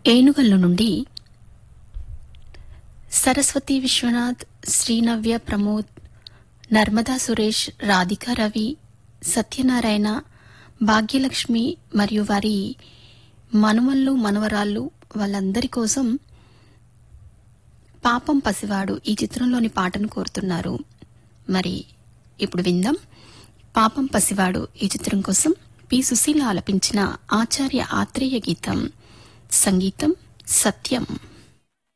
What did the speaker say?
ఏనుగల్లు నుండి సరస్వతి విశ్వనాథ్ శ్రీనవ్య ప్రమోద్ నర్మదా సురేష్ రాధికా రవి సత్యనారాయణ భాగ్యలక్ష్మి మరియు వారి మనుమళ్ళు మనవరాళ్ళు వాళ్ళందరి కోసం పాపం పసివాడు ఈ చిత్రంలోని పాటను కోరుతున్నారు మరి ఇప్పుడు విందాం పాపం పసివాడు ఈ చిత్రం కోసం పి సుశీల ఆలపించిన ఆచార్య ఆత్రేయ గీతం సంగీతం సత్యం